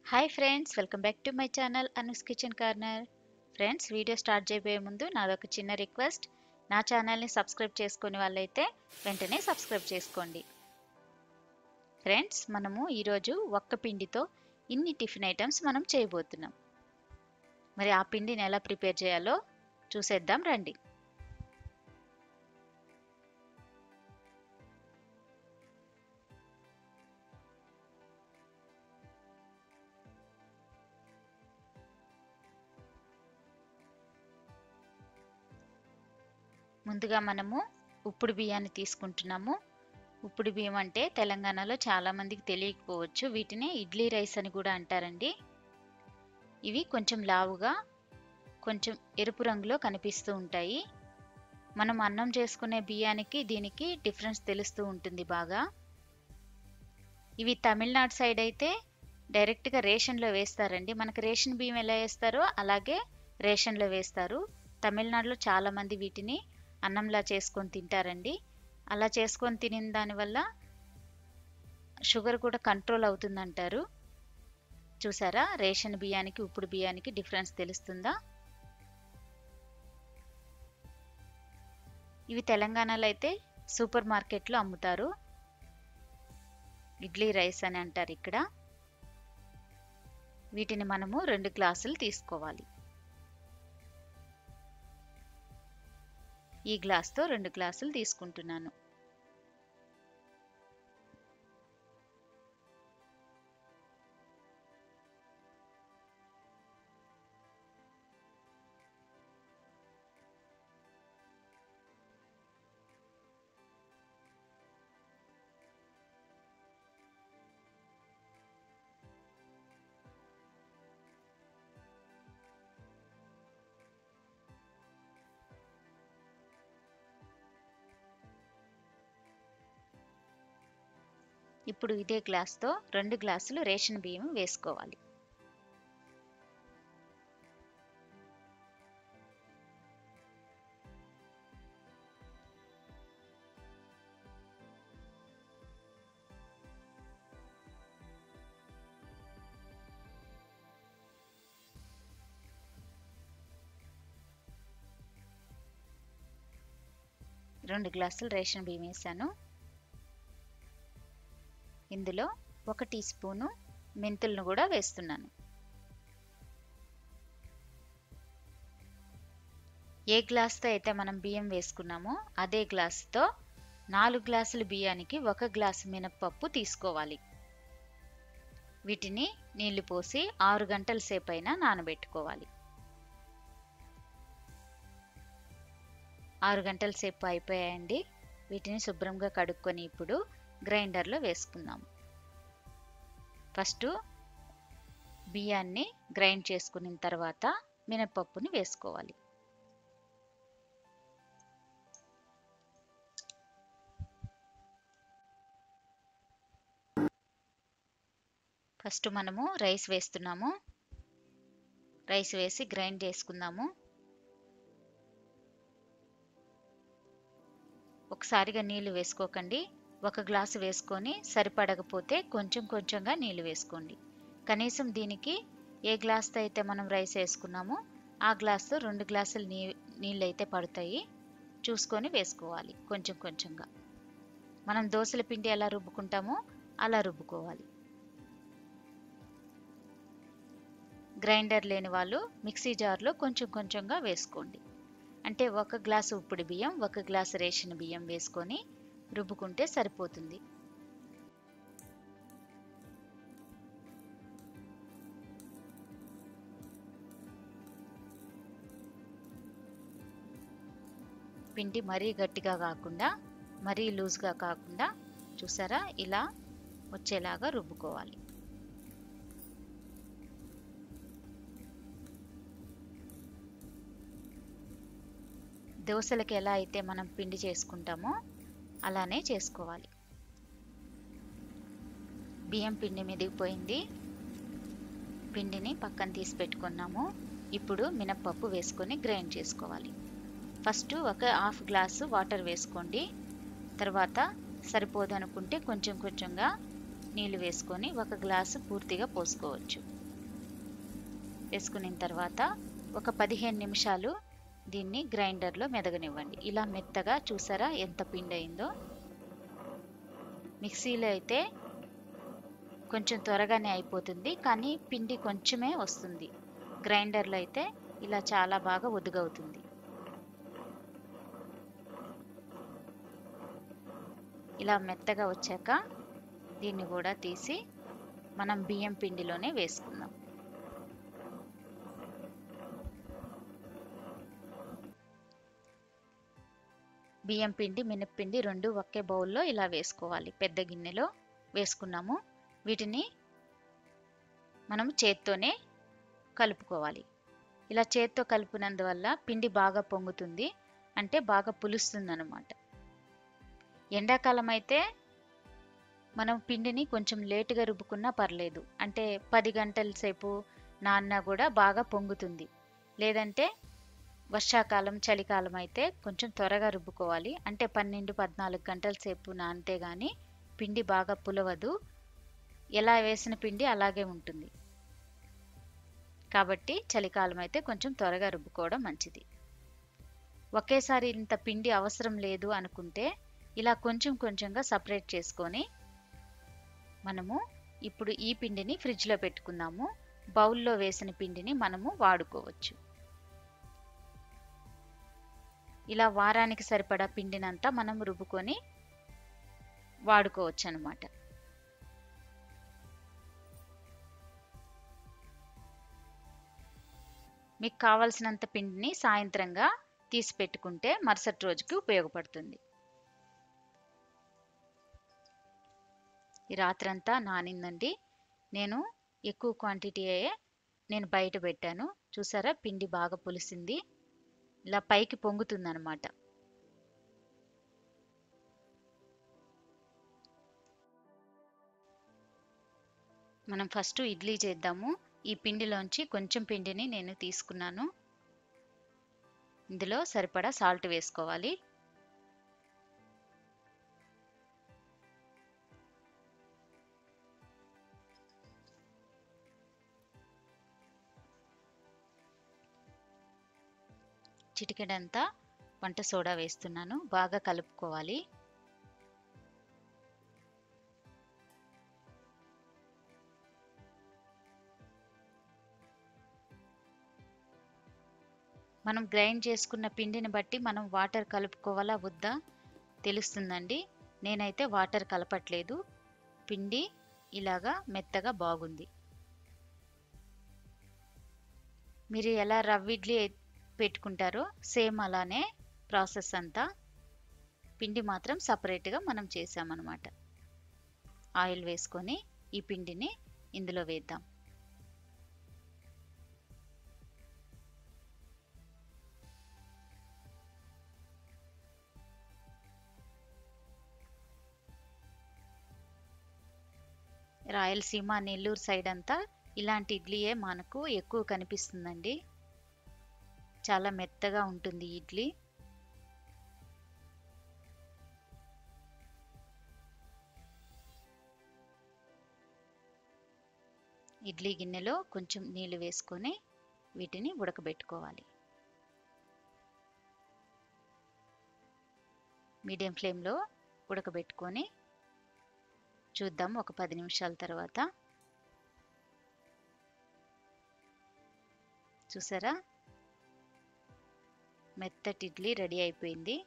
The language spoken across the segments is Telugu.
Hi friends welcome back to my channel Anu's kitchen corner friends video start చేయబోయే ముందు నాదొక చిన్న రిక్వెస్ట్ నా ఛానల్ని సబ్స్క్రైబ్ చేసుకునే వాళ్ళైతే వెంటనే సబ్స్క్రైబ్ చేసుకోండి ఫ్రెండ్స్ మనము ఈరోజు ఒక్క పిండితో ఇన్ని టిఫిన్ ఐటమ్స్ మనం చేయబోతున్నాం మరి ఆ పిండిని ఎలా ప్రిపేర్ చేయాలో చూసేద్దాం రండి ముందుగా మనము ఉప్పుడు బియ్యాన్ని తీసుకుంటున్నాము ఉప్పుడు బియ్యం అంటే తెలంగాణలో చాలామందికి తెలియకపోవచ్చు వీటిని ఇడ్లీ రైస్ అని కూడా అంటారండి ఇవి కొంచెం లావుగా కొంచెం ఎరుపు రంగులో కనిపిస్తూ ఉంటాయి మనం అన్నం చేసుకునే బియ్యానికి దీనికి డిఫరెన్స్ తెలుస్తూ ఉంటుంది బాగా ఇవి తమిళనాడు సైడ్ అయితే డైరెక్ట్గా రేషన్లో వేస్తారండి మనకు రేషన్ బియ్యం ఎలా వేస్తారో అలాగే రేషన్లో వేస్తారు తమిళనాడులో చాలామంది వీటిని అన్నంలా చేసుకొని తింటారండి అలా చేసుకొని తినిన దానివల్ల షుగర్ కూడా కంట్రోల్ అవుతుందంటారు చూసారా రేషన్ బియ్యానికి ఉప్పుడు బియ్యానికి డిఫరెన్స్ తెలుస్తుందా ఇవి తెలంగాణలో అయితే సూపర్ మార్కెట్లో అమ్ముతారు ఇడ్లీ రైస్ అని అంటారు ఇక్కడ వీటిని మనము రెండు గ్లాసులు తీసుకోవాలి ఈ గ్లాస్తో రెండు గ్లాసులు తీసుకుంటున్నాను ఇప్పుడు ఇదే గ్లాస్తో రెండు గ్లాసులు రేషన్ బియ్యం వేసుకోవాలి రెండు గ్లాసులు రేషన్ బియ్యం వేసాను ఇందులో ఒక టీ స్పూను మెంతులను కూడా వేస్తున్నాను ఏ గ్లాస్తో అయితే మనం బియ్యం వేసుకున్నామో అదే గ్లాసుతో నాలుగు గ్లాసుల బియ్యానికి ఒక గ్లాసు మినప్పప్పు తీసుకోవాలి వీటిని నీళ్లు పోసి ఆరు గంటల సేపు అయినా నానబెట్టుకోవాలి ఆరు గంటల సేపు అయిపోయాయండి వీటిని శుభ్రంగా కడుక్కొని ఇప్పుడు గ్రైండర్లో వేసుకుందాం ఫస్ట్ బియ్యాన్ని గ్రైండ్ చేసుకున్న తర్వాత మినపప్పుని వేసుకోవాలి ఫస్ట్ మనము రైస్ వేస్తున్నాము రైస్ వేసి గ్రైండ్ చేసుకుందాము ఒకసారిగా నీళ్లు వేసుకోకండి ఒక గ్లాసు వేసుకొని సరిపడకపోతే కొంచెం కొంచెంగా నీళ్లు వేసుకోండి కనీసం దీనికి ఏ గ్లాస్తో అయితే మనం రైస్ వేసుకున్నామో ఆ గ్లాస్తో రెండు గ్లాసులు నీ నీళ్ళు అయితే పడతాయి చూసుకొని వేసుకోవాలి కొంచెం కొంచెంగా మనం దోశల పిండి ఎలా రుబ్బుకుంటామో అలా రుబ్బుకోవాలి గ్రైండర్ లేని వాళ్ళు మిక్సీ జార్లో కొంచెం కొంచెంగా వేసుకోండి అంటే ఒక గ్లాసు ఉప్పుడు బియ్యం ఒక గ్లాసు రేషన్ బియ్యం వేసుకొని రుబ్బుకుంటే సరిపోతుంది పిండి మరీ గట్టిగా కాకుండా మరీ లూజ్గా కాకుండా చూసారా ఇలా వచ్చేలాగా రుబ్బుకోవాలి దోశలకి ఎలా అయితే మనం పిండి చేసుకుంటామో అలానే చేసుకోవాలి బియ్యం పిండి మెదిగిపోయింది పిండిని పక్కన తీసి పెట్టుకున్నాము ఇప్పుడు మినప్పప్పు వేసుకొని గ్రైండ్ చేసుకోవాలి ఫస్ట్ ఒక హాఫ్ గ్లాసు వాటర్ వేసుకోండి తర్వాత సరిపోదు అనుకుంటే కొంచెం కొంచెంగా నీళ్ళు వేసుకొని ఒక గ్లాసు పూర్తిగా పోసుకోవచ్చు వేసుకున్న తర్వాత ఒక పదిహేను నిమిషాలు దీన్ని గ్రైండర్లో మెదగనివ్వండి ఇలా మెత్తగా చూసారా ఎంత పిండి అయిందో మిక్సీలో అయితే కొంచెం త్వరగానే అయిపోతుంది కానీ పిండి కొంచెమే వస్తుంది గ్రైండర్లో అయితే ఇలా చాలా బాగా ఒదుగవుతుంది ఇలా మెత్తగా వచ్చాక దీన్ని కూడా తీసి మనం బియ్యం పిండిలోనే వేసుకుందాం బియ్యం పిండి మినప్పిండి రెండు ఒకే బౌల్లో ఇలా వేసుకోవాలి పెద్ద గిన్నెలో వేసుకున్నాము వీటిని మనం చేత్తోనే కలుపుకోవాలి ఇలా చేత్తో కలిపినందువల్ల పిండి బాగా పొంగుతుంది అంటే బాగా పులుస్తుంది అనమాట ఎండాకాలం అయితే మనం పిండిని కొంచెం లేటుగా రుబ్బుకున్నా పర్లేదు అంటే పది గంటల సేపు నాన్న కూడా బాగా పొంగుతుంది లేదంటే వర్షాకాలం చలికాలం అయితే కొంచెం త్వరగా రుబ్బుకోవాలి అంటే పన్నెండు పద్నాలుగు గంటల సేపు నానితే కానీ పిండి బాగా పులవదు ఎలా వేసిన పిండి అలాగే ఉంటుంది కాబట్టి చలికాలం అయితే కొంచెం త్వరగా రుబ్బుకోవడం మంచిది ఒకేసారి ఇంత పిండి అవసరం లేదు అనుకుంటే ఇలా కొంచెం కొంచెంగా సపరేట్ చేసుకొని మనము ఇప్పుడు ఈ పిండిని ఫ్రిడ్జ్లో పెట్టుకుందాము బౌల్లో వేసిన పిండిని మనము వాడుకోవచ్చు ఇలా వారానికి సరిపడా పిండినంతా మనం రుబ్బుకొని వాడుకోవచ్చు అనమాట మీకు కావలసినంత పిండిని సాయంత్రంగా తీసి పెట్టుకుంటే మరుసటి రోజుకి ఉపయోగపడుతుంది ఈ రాత్రంతా నానిందండి నేను ఎక్కువ క్వాంటిటీ అయ్యే నేను బయట పెట్టాను చూసారా పిండి బాగా పులిసింది ఇలా పైకి పొంగుతుంది అనమాట మనం ఫస్ట్ ఇడ్లీ చేద్దాము ఈ పిండిలోంచి కొంచెం పిండిని నేను తీసుకున్నాను ఇందులో సరిపడా సాల్ట్ వేసుకోవాలి చిటికెడంతా వంట సోడా వేస్తున్నాను బాగా కలుపుకోవాలి మనం గ్రైండ్ చేసుకున్న పిండిని బట్టి మనం వాటర్ కలుపుకోవాలా వద్దా తెలుస్తుందండి నేనైతే వాటర్ కలపట్లేదు పిండి ఇలాగా మెత్తగా బాగుంది మీరు ఎలా రవ్వ ఇడ్లీ పెట్టుకుంటారో సేమ్ అలానే ప్రాసెస్ అంతా పిండి మాత్రం సపరేట్గా మనం చేసామన్నమాట ఆయిల్ వేసుకొని ఈ పిండిని ఇందులో వేద్దాం రాయలసీమ నెల్లూరు సైడ్ అంతా ఇలాంటి ఇడ్లీయే మనకు ఎక్కువ కనిపిస్తుందండి చాలా మెత్తగా ఉంటుంది ఇడ్లీ ఇడ్లీ గిన్నెలో కొంచెం నీళ్ళు వేసుకొని వీటిని ఉడకబెట్టుకోవాలి మీడియం ఫ్లేమ్లో ఉడకబెట్టుకొని చూద్దాం ఒక పది నిమిషాల తర్వాత చూసారా మెత్తటి ఇడ్లీ రెడీ అయిపోయింది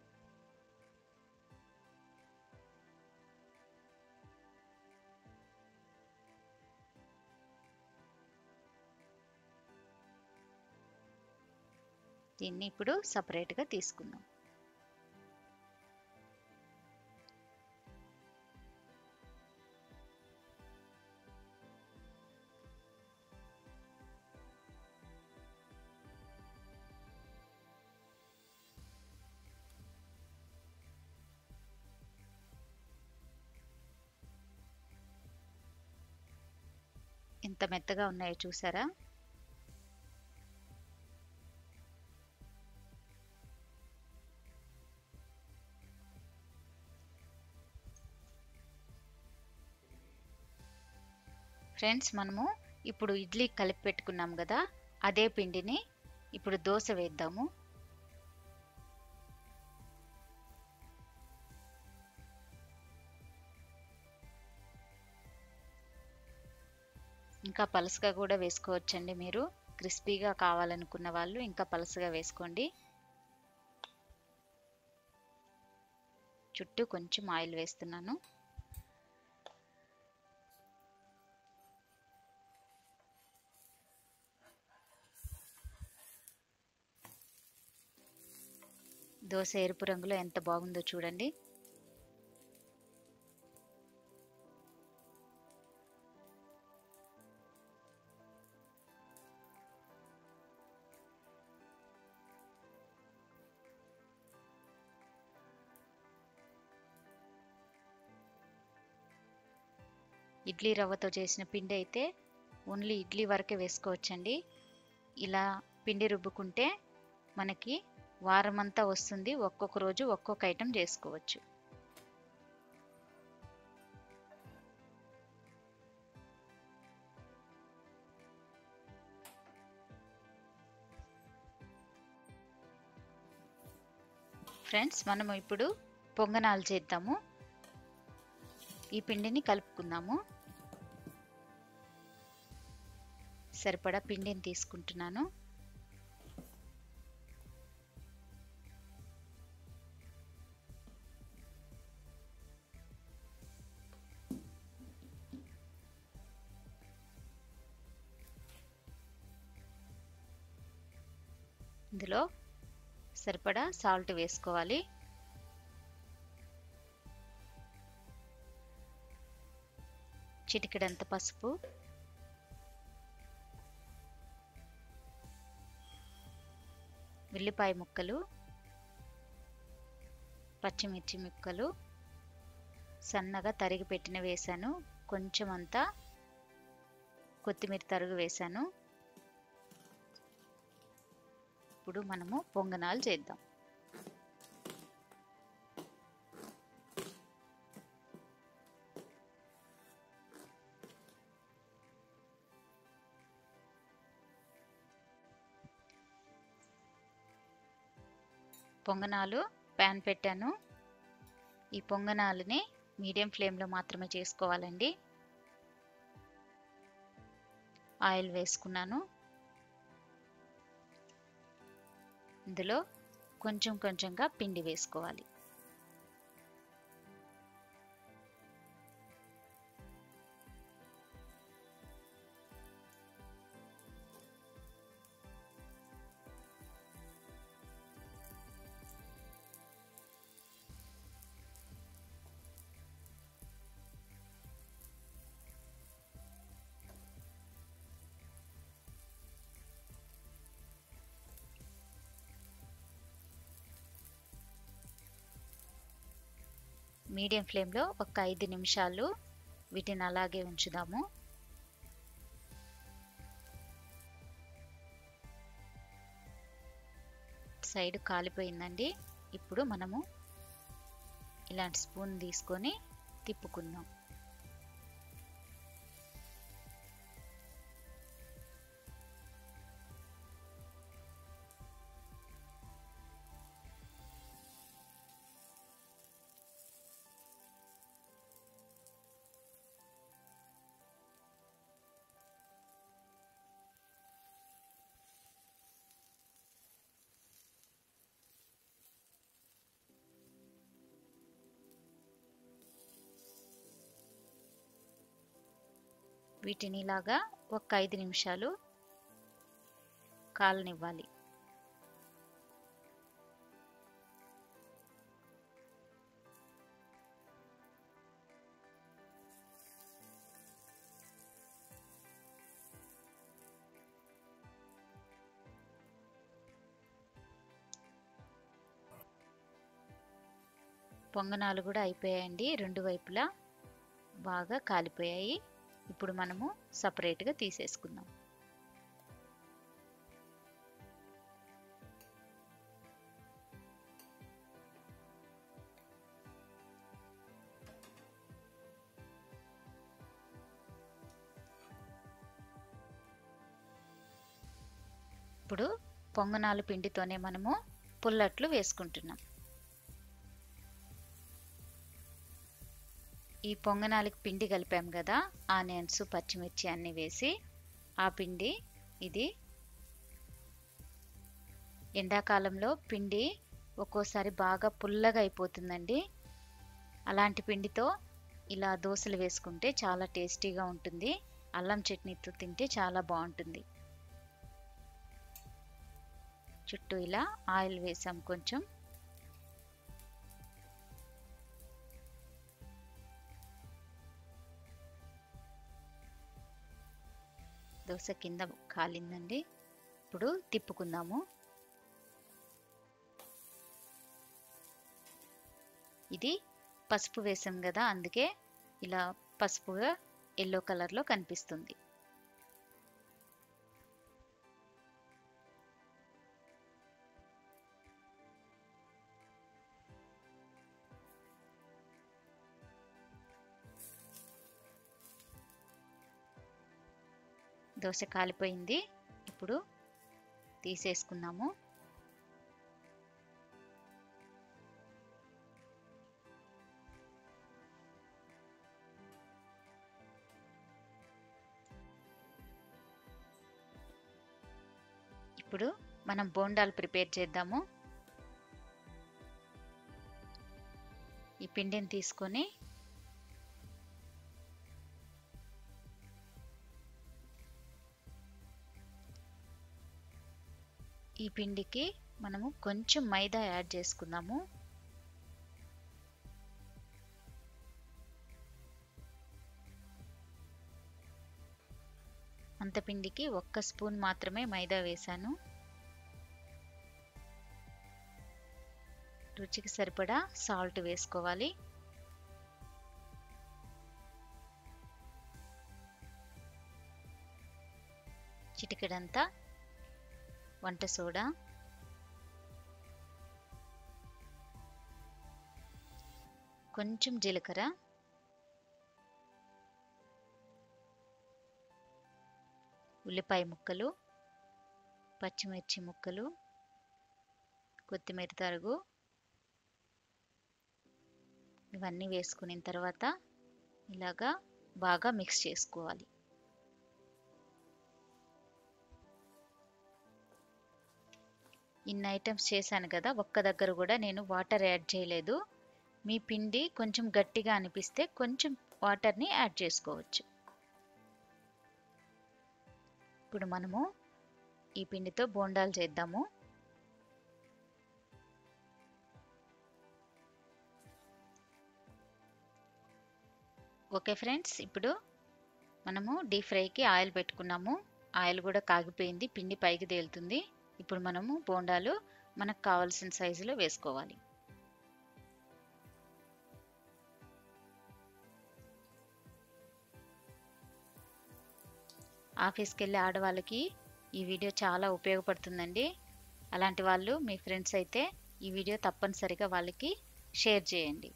దీన్ని ఇప్పుడు సపరేట్గా తీసుకుందాం ఎంత మెత్తగా ఉన్నాయో చూసారా ఫ్రెండ్స్ మనము ఇప్పుడు ఇడ్లీ కలిపి పెట్టుకున్నాం కదా అదే పిండిని ఇప్పుడు దోశ వేద్దాము ఇంకా పలసగా కూడా వేసుకోవచ్చండి మీరు క్రిస్పీగా కావాలనుకున్న వాళ్ళు ఇంకా పలసగా వేసుకోండి చుట్టూ కొంచెం ఆయిల్ వేస్తున్నాను దోశ ఎరుపు రంగులో ఎంత బాగుందో చూడండి ఇడ్లీ రవ్వతో చేసిన పిండి అయితే ఓన్లీ ఇడ్లీ వరకే వేసుకోవచ్చండి ఇలా పిండి రుబ్బుకుంటే మనకి వారం అంతా వస్తుంది ఒక్కొక్క రోజు ఒక్కొక్క ఐటెం చేసుకోవచ్చు ఫ్రెండ్స్ మనము ఇప్పుడు పొంగనాలు చేద్దాము ఈ పిండిని కలుపుకుందాము సరిపడా పిండిని తీసుకుంటున్నాను ఇందులో సరిపడా సాల్ట్ వేసుకోవాలి చిటికెడంత పసుపు ఉల్లిపాయ ముక్కలు పచ్చిమిర్చి ముక్కలు సన్నగా తరిగి పెట్టిన వేసాను కొంచెం అంతా కొత్తిమీర తరుగు వేసాను ఇప్పుడు మనము పొంగనాలు చేద్దాం పొంగనాలు ప్యాన్ పెట్టాను ఈ పొంగనాలని మీడియం ఫ్లేమ్లో మాత్రమే చేసుకోవాలండి ఆయిల్ వేసుకున్నాను ఇందులో కొంచెం కొంచెంగా పిండి వేసుకోవాలి మీడియం ఫ్లేమ్లో ఒక ఐదు నిమిషాలు వీటిని అలాగే ఉంచుదాము సైడ్ కాలిపోయిందండి ఇప్పుడు మనము ఇలాంటి స్పూన్ తీసుకొని తిప్పుకుందాం వీటిని ఇలాగా ఒక ఐదు నిమిషాలు కాలనివ్వాలి పొంగనాలు కూడా అయిపోయాయండి రెండు వైపులా బాగా కాలిపోయాయి ఇప్పుడు మనము సపరేట్గా తీసేసుకుందాం ఇప్పుడు పొంగనాలు పిండితోనే మనము పుల్లట్లు వేసుకుంటున్నాం ఈ పొంగనాలకి పిండి కలిపాం కదా ఆనియన్స్ పచ్చిమిర్చి అన్నీ వేసి ఆ పిండి ఇది ఎండాకాలంలో పిండి ఒక్కోసారి బాగా పుల్లగా అయిపోతుందండి అలాంటి పిండితో ఇలా దోశలు వేసుకుంటే చాలా టేస్టీగా ఉంటుంది అల్లం చట్నీతో తింటే చాలా బాగుంటుంది చుట్టూ ఇలా ఆయిల్ వేసాం కొంచెం దోశ కింద కాలిందండి ఇప్పుడు తిప్పుకుందాము ఇది పసుపు వేసాం కదా అందుకే ఇలా పసుపుగా ఎల్లో కలర్లో కనిపిస్తుంది దోశ కాలిపోయింది ఇప్పుడు తీసేసుకుందాము ఇప్పుడు మనం బోండాలు ప్రిపేర్ చేద్దాము ఈ పిండిని తీసుకొని ఈ పిండికి మనము కొంచెం మైదా యాడ్ చేసుకుందాము అంత పిండికి ఒక్క స్పూన్ మాత్రమే మైదా వేశాను రుచికి సరిపడా సాల్ట్ వేసుకోవాలి చిటికెడంతా వంట సోడా కొంచెం జీలకర్ర ఉల్లిపాయ ముక్కలు పచ్చిమిర్చి ముక్కలు కొత్తిమీర తరుగు ఇవన్నీ వేసుకున్న తర్వాత ఇలాగా బాగా మిక్స్ చేసుకోవాలి ఇన్ని ఐటమ్స్ చేశాను కదా ఒక్క దగ్గర కూడా నేను వాటర్ యాడ్ చేయలేదు మీ పిండి కొంచెం గట్టిగా అనిపిస్తే కొంచెం వాటర్ని యాడ్ చేసుకోవచ్చు ఇప్పుడు మనము ఈ పిండితో బోండాలు చేద్దాము ఓకే ఫ్రెండ్స్ ఇప్పుడు మనము డీప్ ఫ్రైకి ఆయిల్ పెట్టుకున్నాము ఆయిల్ కూడా కాగిపోయింది పిండి పైకి తేలుతుంది ఇప్పుడు మనము బోండాలు మనకు కావాల్సిన సైజులో వేసుకోవాలి ఆఫీస్కి వెళ్ళే ఆడవాళ్ళకి ఈ వీడియో చాలా ఉపయోగపడుతుందండి అలాంటి వాళ్ళు మీ ఫ్రెండ్స్ అయితే ఈ వీడియో తప్పనిసరిగా వాళ్ళకి షేర్ చేయండి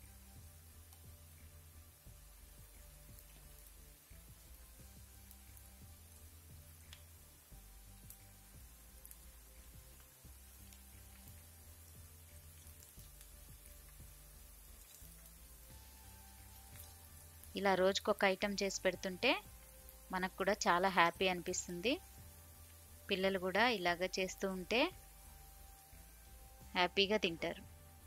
ఇలా రోజుకు ఒక ఐటెం చేసి పెడుతుంటే మనకు కూడా చాలా హ్యాపీ అనిపిస్తుంది పిల్లలు కూడా ఇలాగ చేస్తూ ఉంటే హ్యాపీగా తింటారు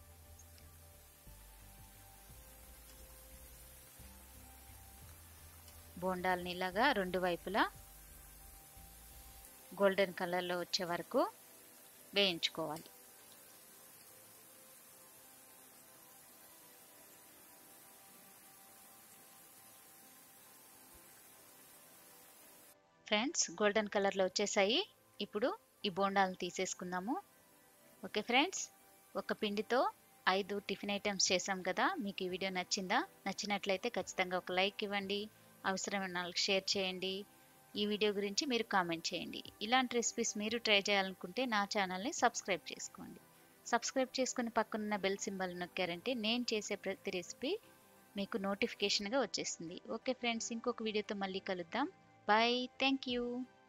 బోండాలని ఇలాగా రెండు వైపులా గోల్డెన్ కలర్లో వచ్చే వరకు వేయించుకోవాలి ఫ్రెండ్స్ గోల్డెన్ కలర్లో వచ్చేసాయి ఇప్పుడు ఈ బోండాలను తీసేసుకుందాము ఓకే ఫ్రెండ్స్ ఒక పిండితో ఐదు టిఫిన్ ఐటమ్స్ చేసాం కదా మీకు ఈ వీడియో నచ్చిందా నచ్చినట్లయితే ఖచ్చితంగా ఒక లైక్ ఇవ్వండి అవసరమైన వాళ్ళకి షేర్ చేయండి ఈ వీడియో గురించి మీరు కామెంట్ చేయండి ఇలాంటి రెసిపీస్ మీరు ట్రై చేయాలనుకుంటే నా ఛానల్ని సబ్స్క్రైబ్ చేసుకోండి సబ్స్క్రైబ్ చేసుకుని పక్కనున్న బెల్ సింబల్ నొక్కారంటే నేను చేసే ప్రతి రెసిపీ మీకు నోటిఫికేషన్గా వచ్చేస్తుంది ఓకే ఫ్రెండ్స్ ఇంకొక వీడియోతో మళ్ళీ కలుద్దాం Bye. Thank you.